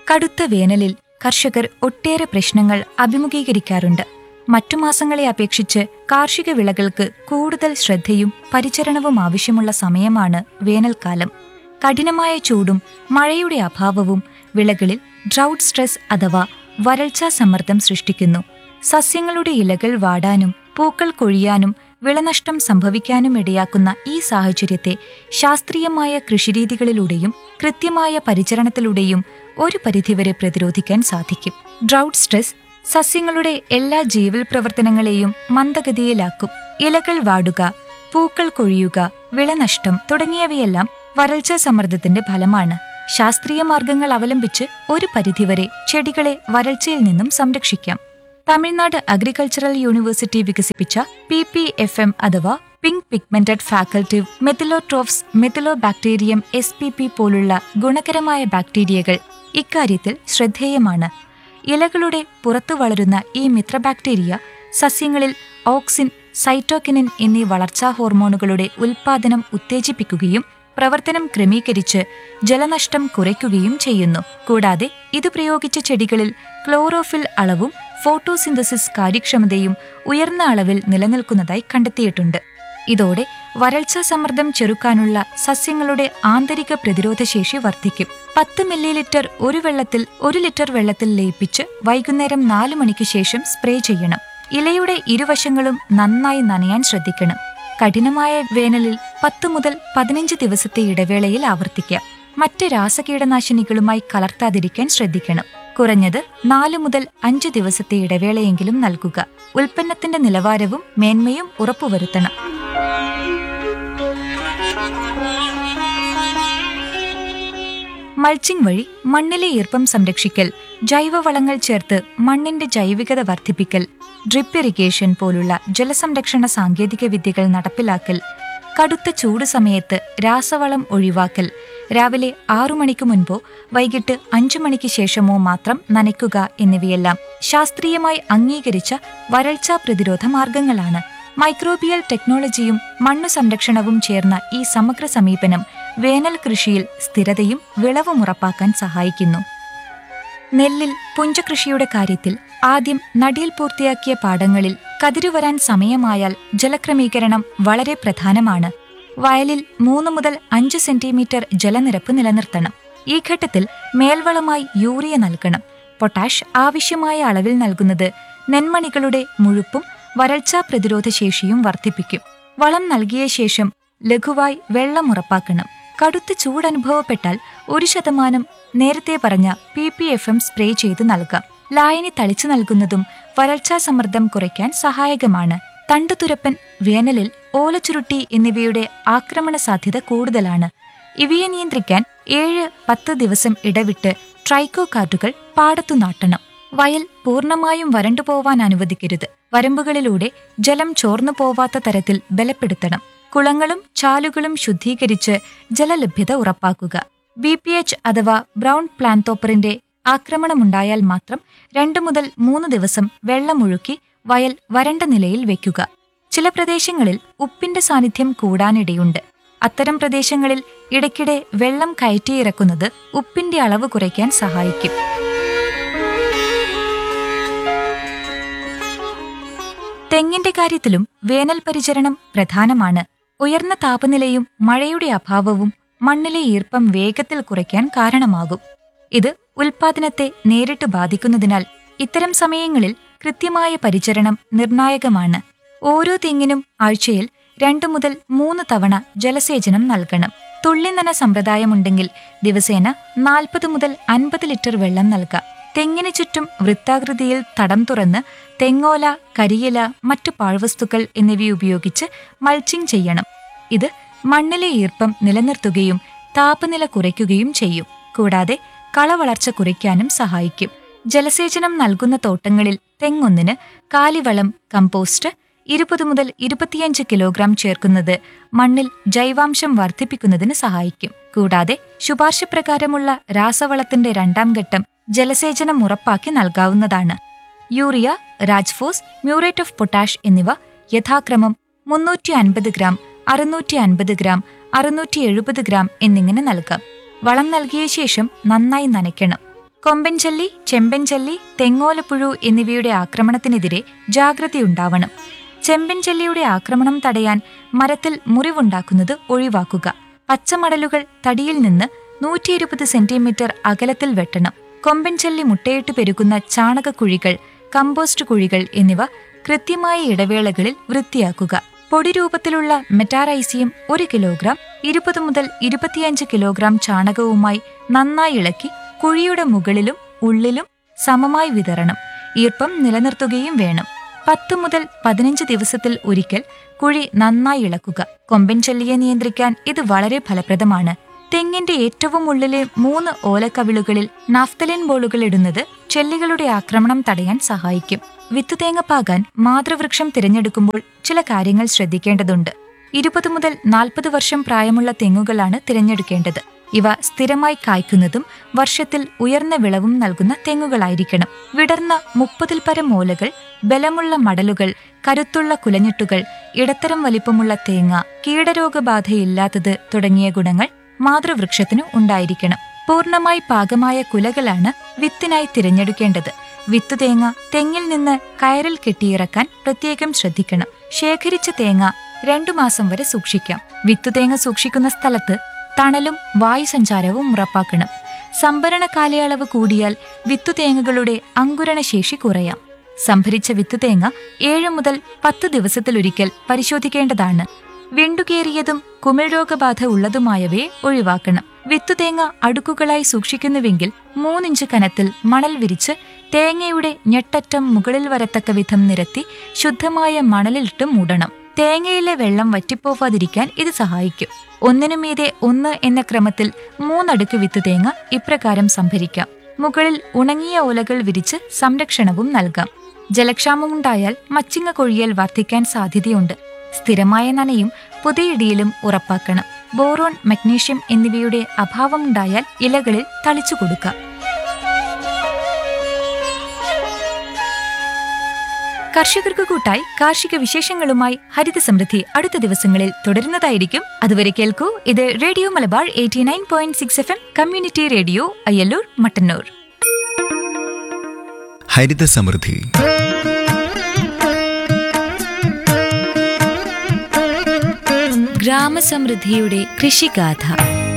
കടുത്ത വേനലിൽ കർഷകർ ഒട്ടേറെ പ്രശ്നങ്ങൾ അഭിമുഖീകരിക്കാറുണ്ട് മറ്റു മാസങ്ങളെ അപേക്ഷിച്ച് കാർഷിക വിളകൾക്ക് കൂടുതൽ ശ്രദ്ധയും പരിചരണവും ആവശ്യമുള്ള സമയമാണ് വേനൽക്കാലം കഠിനമായ ചൂടും മഴയുടെ അഭാവവും വിളകളിൽ ഡ്രൗട്ട് സ്ട്രെസ് അഥവാ വരൾച്ചാ സമ്മർദ്ദം സൃഷ്ടിക്കുന്നു സസ്യങ്ങളുടെ ഇലകൾ വാടാനും പൂക്കൾ കൊഴിയാനും വിളനഷ്ടം സംഭവിക്കാനും ഇടയാക്കുന്ന ഈ സാഹചര്യത്തെ ശാസ്ത്രീയമായ കൃഷിരീതികളിലൂടെയും കൃത്യമായ പരിചരണത്തിലൂടെയും ഒരു പരിധിവരെ പ്രതിരോധിക്കാൻ സാധിക്കും ഡ്രൗട്ട് സ്ട്രെസ് സസ്യങ്ങളുടെ എല്ലാ ജീവൽ പ്രവർത്തനങ്ങളെയും മന്ദഗതിയിലാക്കും ഇലകൾ വാടുക പൂക്കൾ കൊഴിയുക വിളനഷ്ടം തുടങ്ങിയവയെല്ലാം വരൾച്ചാ സമ്മർദ്ദത്തിന്റെ ഫലമാണ് ശാസ്ത്രീയ മാർഗങ്ങൾ അവലംബിച്ച് ഒരു പരിധിവരെ ചെടികളെ വരൾച്ചയിൽ നിന്നും സംരക്ഷിക്കാം തമിഴ്നാട് അഗ്രികൾച്ചറൽ യൂണിവേഴ്സിറ്റി വികസിപ്പിച്ച പി പി എഫ് എം അഥവാ pink pigmented facultative methylotrophs methylobacterium S P P പോലുള്ള ഗുണകരമായ ബാക്ടീരിയകൾ ഇക്കാര്യത്തിൽ ശ്രദ്ധേയമാണ് ഇലകളുടെ പുറത്തു വളരുന്ന ഈ മിത്രബാക്ടീരിയ സസ്യങ്ങളിൽ ഓക്സിൻ സൈറ്റോകിനിൻ എന്നീ വളർച്ചാ ഹോർമോണുകളുടെ ഉൽപ്പാദനം ഉത്തേജിപ്പിക്കുകയും പ്രവർത്തനം ക്രമീകരിച്ച് ജലനഷ്ടം കുറയ്ക്കുകയും ചെയ്യുന്നു കൂടാതെ ഇത് പ്രയോഗിച്ച ചെടികളിൽ ക്ലോറോഫിൽ അളവും ഫോട്ടോസിന്തസിസ് കാര്യക്ഷമതയും ഉയർന്ന അളവിൽ നിലനിൽക്കുന്നതായി കണ്ടെത്തിയിട്ടുണ്ട് ഇതോടെ വരൾച്ചാ സമ്മർദ്ദം ചെറുക്കാനുള്ള സസ്യങ്ങളുടെ ആന്തരിക പ്രതിരോധശേഷി വർദ്ധിക്കും പത്ത് മില്ലി ലിറ്റർ ഒരു വെള്ളത്തിൽ ഒരു ലിറ്റർ വെള്ളത്തിൽ ലയിപ്പിച്ച് വൈകുന്നേരം നാല് മണിക്ക് ശേഷം സ്പ്രേ ചെയ്യണം ഇലയുടെ ഇരുവശങ്ങളും നന്നായി നനയാൻ ശ്രദ്ധിക്കണം കഠിനമായ വേനലിൽ പത്ത് മുതൽ പതിനഞ്ച് ദിവസത്തെ ഇടവേളയിൽ ആവർത്തിക്കാം മറ്റ് രാസകീടനാശിനികളുമായി കലർത്താതിരിക്കാൻ ശ്രദ്ധിക്കണം കുറഞ്ഞത് നാല് മുതൽ അഞ്ച് ദിവസത്തെ ഇടവേളയെങ്കിലും നൽകുക ഉൽപ്പന്നത്തിന്റെ നിലവാരവും മേന്മയും ഉറപ്പുവരുത്തണം മൾച്ചിംഗ് വഴി മണ്ണിലെ ഈർപ്പം സംരക്ഷിക്കൽ ജൈവവളങ്ങൾ ചേർത്ത് മണ്ണിന്റെ ജൈവികത വർദ്ധിപ്പിക്കൽ ഡ്രിപ്പ് ഇറിഗേഷൻ പോലുള്ള ജലസംരക്ഷണ സാങ്കേതിക വിദ്യകൾ നടപ്പിലാക്കൽ കടുത്ത ചൂട് സമയത്ത് രാസവളം ഒഴിവാക്കൽ രാവിലെ ആറു മണിക്ക് മുൻപോ വൈകിട്ട് അഞ്ചു മണിക്ക് ശേഷമോ മാത്രം നനയ്ക്കുക എന്നിവയെല്ലാം ശാസ്ത്രീയമായി അംഗീകരിച്ച വരൾച്ചാ പ്രതിരോധ മാർഗങ്ങളാണ് മൈക്രോബിയൽ ടെക്നോളജിയും മണ്ണു സംരക്ഷണവും ചേർന്ന ഈ സമഗ്ര സമീപനം വേനൽ കൃഷിയിൽ സ്ഥിരതയും വിളവും ഉറപ്പാക്കാൻ സഹായിക്കുന്നു നെല്ലിൽ പുഞ്ചകൃഷിയുടെ കാര്യത്തിൽ ആദ്യം നടിയിൽ പൂർത്തിയാക്കിയ പാടങ്ങളിൽ കതിരുവരാൻ സമയമായാൽ ജലക്രമീകരണം വളരെ പ്രധാനമാണ് വയലിൽ മൂന്ന് മുതൽ അഞ്ച് സെന്റിമീറ്റർ ജലനിരപ്പ് നിലനിർത്തണം ഈ ഘട്ടത്തിൽ മേൽവളമായി യൂറിയ നൽകണം പൊട്ടാഷ് ആവശ്യമായ അളവിൽ നൽകുന്നത് നെന്മണികളുടെ മുഴുപ്പും വരൾച്ചാ പ്രതിരോധ ശേഷിയും വർദ്ധിപ്പിക്കും വളം നൽകിയ ശേഷം ലഘുവായി വെള്ളം ഉറപ്പാക്കണം കടുത്ത ചൂടനുഭവപ്പെട്ടാൽ ഒരു ശതമാനം നേരത്തെ പറഞ്ഞ P P F M spray ചെയ്ത് നൽകാം ലായനി തളിച്ചു നൽകുന്നതും വരൾച്ചാ സമ്മർദ്ദം കുറയ്ക്കാൻ സഹായകമാണ് തണ്ടുതുരപ്പൻ വേനലിൽ ഓലച്ചുരുട്ടി എന്നിവയുടെ ആക്രമണ സാധ്യത കൂടുതലാണ് ഇവയെ നിയന്ത്രിക്കാൻ ഏഴ് പത്ത് ദിവസം ഇടവിട്ട് ട്രൈക്കോ കാർഡുകൾ പാടത്തു നാട്ടണം വയൽ പൂർണ്ണമായും വരണ്ടുപോവാൻ അനുവദിക്കരുത് വരമ്പുകളിലൂടെ ജലം ചോർന്നു പോവാത്ത തരത്തിൽ ബലപ്പെടുത്തണം കുളങ്ങളും ചാലുകളും ശുദ്ധീകരിച്ച് ജലലഭ്യത ഉറപ്പാക്കുക ബി പി എച്ച് അഥവാ ബ്രൗൺ പ്ലാന്തോപ്പറിന്റെ ആക്രമണമുണ്ടായാൽ മാത്രം രണ്ടു മുതൽ മൂന്ന് ദിവസം വെള്ളമൊഴുക്കി വയൽ വരണ്ട നിലയിൽ വെക്കുക ചില പ്രദേശങ്ങളിൽ ഉപ്പിന്റെ സാന്നിധ്യം കൂടാനിടയുണ്ട് അത്തരം പ്രദേശങ്ങളിൽ ഇടയ്ക്കിടെ വെള്ളം കയറ്റിയിറക്കുന്നത് ഉപ്പിന്റെ അളവ് കുറയ്ക്കാൻ സഹായിക്കും തെങ്ങിന്റെ കാര്യത്തിലും വേനൽ പരിചരണം പ്രധാനമാണ് ഉയർന്ന താപനിലയും മഴയുടെ അഭാവവും മണ്ണിലെ ഈർപ്പം വേഗത്തിൽ കുറയ്ക്കാൻ കാരണമാകും ഇത് ഉൽപാദനത്തെ നേരിട്ട് ബാധിക്കുന്നതിനാൽ ഇത്തരം സമയങ്ങളിൽ കൃത്യമായ പരിചരണം നിർണായകമാണ് ഓരോ തെങ്ങിനും ആഴ്ചയിൽ രണ്ടു മുതൽ മൂന്ന് തവണ ജലസേചനം നൽകണം തുള്ളിനന സമ്പ്രദായമുണ്ടെങ്കിൽ ദിവസേന നാൽപ്പത് മുതൽ അൻപത് ലിറ്റർ വെള്ളം നൽകാം തെങ്ങിന് ചുറ്റും വൃത്താകൃതിയിൽ തടം തുറന്ന് തെങ്ങോല കരിയില മറ്റു പാഴ്വസ്തുക്കൾ എന്നിവയുപയോഗിച്ച് മൾച്ചിങ് ചെയ്യണം ഇത് മണ്ണിലെ ഈർപ്പം നിലനിർത്തുകയും താപനില കുറയ്ക്കുകയും ചെയ്യും കൂടാതെ കളവളർച്ച കുറയ്ക്കാനും സഹായിക്കും ജലസേചനം നൽകുന്ന തോട്ടങ്ങളിൽ തെങ്ങൊന്നിന് കാലിവളം കമ്പോസ്റ്റ് ഇരുപത് മുതൽ ഇരുപത്തിയഞ്ച് കിലോഗ്രാം ചേർക്കുന്നത് മണ്ണിൽ ജൈവാംശം വർദ്ധിപ്പിക്കുന്നതിന് സഹായിക്കും കൂടാതെ ശുപാർശ പ്രകാരമുള്ള രാസവളത്തിന്റെ രണ്ടാം ഘട്ടം ജലസേചനം ഉറപ്പാക്കി നൽകാവുന്നതാണ് urea Rajphos muriate of potash എന്നിവ യഥാക്രമം മുന്നൂറ്റി അൻപത് ഗ്രാം അറുന്നൂറ്റി അൻപത് ഗ്രാം അറുന്നൂറ്റി എഴുപത് ഗ്രാം എന്നിങ്ങനെ നൽകാം വളം നൽകിയ ശേഷം നന്നായി നനയ്ക്കണം കൊമ്പൻചല്ലി ചെമ്പൻചല്ലി തെങ്ങോലപ്പുഴു എന്നിവയുടെ ആക്രമണത്തിനെതിരെ ജാഗ്രതയുണ്ടാവണം ചെമ്പൻചല്ലിയുടെ ആക്രമണം തടയാൻ മരത്തിൽ മുറിവുണ്ടാക്കുന്നത് ഒഴിവാക്കുക പച്ചമടലുകൾ തടിയിൽ നിന്ന് നൂറ്റി ഇരുപത് സെന്റിമീറ്റർ അകലത്തിൽ വെട്ടണം കൊമ്പൻചല്ലി മുട്ടയിട്ട് പെരുകുന്ന ചാണകക്കുഴികൾ കമ്പോസ്റ്റ് കുഴികൾ എന്നിവ കൃത്യമായ ഇടവേളകളിൽ വൃത്തിയാക്കുക പൊടി രൂപത്തിലുള്ള മെറ്റാറൈസിയം ഒരു കിലോഗ്രാം ഇരുപത് മുതൽ ഇരുപത്തിയഞ്ച് കിലോഗ്രാം ചാണകവുമായി നന്നായി ഇളക്കി കുഴിയുടെ മുകളിലും ഉള്ളിലും സമമായി വിതരണം ഈർപ്പം നിലനിർത്തുകയും വേണം പത്ത് മുതൽ പതിനഞ്ച് ദിവസത്തിൽ ഒരിക്കൽ കുഴി നന്നായി ഇളക്കുക കൊമ്പൻ ചെല്ലിയെ നിയന്ത്രിക്കാൻ ഇത് വളരെ ഫലപ്രദമാണ് തെങ്ങിന്റെ ഏറ്റവും ഉള്ളിലെ മൂന്ന് ഓലക്കവിളുകളിൽ നാഫ്തലിൻ ബോളുകൾ ഇടുന്നത് ചെല്ലികളുടെ ആക്രമണം തടയാൻ സഹായിക്കും വിത്തുതേങ്ങ പാകാൻ മാതൃവൃക്ഷം തിരഞ്ഞെടുക്കുമ്പോൾ ചില കാര്യങ്ങൾ ശ്രദ്ധിക്കേണ്ടതുണ്ട് ഇരുപത് മുതൽ നാൽപ്പത് വർഷം പ്രായമുള്ള തെങ്ങുകളാണ് തിരഞ്ഞെടുക്കേണ്ടത് ഇവ സ്ഥിരമായി കായ്ക്കുന്നതും വർഷത്തിൽ ഉയർന്ന വിളവും നൽകുന്ന തെങ്ങുകളായിരിക്കണം വിടർന്ന മുപ്പതിൽ പരം ഓലകൾ ബലമുള്ള മടലുകൾ കരുത്തുള്ള കുലഞ്ഞിട്ടുകൾ ഇടത്തരം വലിപ്പമുള്ള തേങ്ങ കീടരോഗബാധയില്ലാത്തത് തുടങ്ങിയ ഗുണങ്ങൾ മാതൃവൃക്ഷത്തിനു ഉണ്ടായിരിക്കണം പൂർണ്ണമായി പാകമായ കുലകളാണ് വിത്തിനായി തിരഞ്ഞെടുക്കേണ്ടത് വിത്തുതേങ്ങ തെങ്ങിൽ നിന്ന് കയറിൽ കെട്ടിയിറക്കാൻ പ്രത്യേകം ശ്രദ്ധിക്കണം ശേഖരിച്ച തേങ്ങ രണ്ടു മാസം വരെ സൂക്ഷിക്കാം വിത്തുതേങ്ങ സൂക്ഷിക്കുന്ന സ്ഥലത്ത് തണലും വായുസഞ്ചാരവും ഉറപ്പാക്കണം സംഭരണ കാലയളവ് കൂടിയാൽ വിത്തുതേങ്ങകളുടെ അങ്കുരണശേഷി കുറയാം സംഭരിച്ച വിത്തുതേങ്ങ ഏഴ് മുതൽ പത്ത് ദിവസത്തിലൊരിക്കൽ പരിശോധിക്കേണ്ടതാണ് വെണ്ടുകേറിയതും കുമിൾ രോഗബാധ ഉള്ളതുമായവയെ ഒഴിവാക്കണം വിത്തുതേങ്ങ അടുക്കുകളായി സൂക്ഷിക്കുന്നുവെങ്കിൽ മൂന്നിഞ്ച് കനത്തിൽ മണൽ വിരിച്ച് തേങ്ങയുടെ ഞെട്ടറ്റം മുകളിൽ വരത്തക്ക വിധം നിരത്തി ശുദ്ധമായ മണലിട്ട് മൂടണം തേങ്ങയിലെ വെള്ളം വറ്റിപ്പോവാതിരിക്കാൻ ഇത് സഹായിക്കും ഒന്നിനു മീതെ ഒന്ന് എന്ന ക്രമത്തിൽ മൂന്നടുക്ക് വിത്ത് തേങ്ങ ഇപ്രകാരം സംഭരിക്കാം മുകളിൽ ഉണങ്ങിയ ഓലകൾ വിരിച്ച് സംരക്ഷണവും നൽകാം ജലക്ഷാമമുണ്ടായാൽ മച്ചിങ്ങ കൊഴിയൽ വർദ്ധിക്കാൻ സാധ്യതയുണ്ട് സ്ഥിരമായ നനയും പുതിയിടിയിലും ഉറപ്പാക്കണം ബോറോൺ മഗ്നീഷ്യം എന്നിവയുടെ അഭാവമുണ്ടായാൽ ഇലകളിൽ തളിച്ചു കൊടുക്കാം കർഷകർക്ക് കൂട്ടായി കാർഷിക വിശേഷങ്ങളുമായി ഹരിത സമൃദ്ധി അടുത്ത ദിവസങ്ങളിൽ തുടരുന്നതായിരിക്കും അതുവരെ കേൾക്കൂ ഇത് radio Malabar eighty nine point six F M community radio Ayyallur Mattannur ഹരിത സമൃദ്ധി ഗ്രാമസമൃദ്ധിയുടെ കൃഷിഗാഥ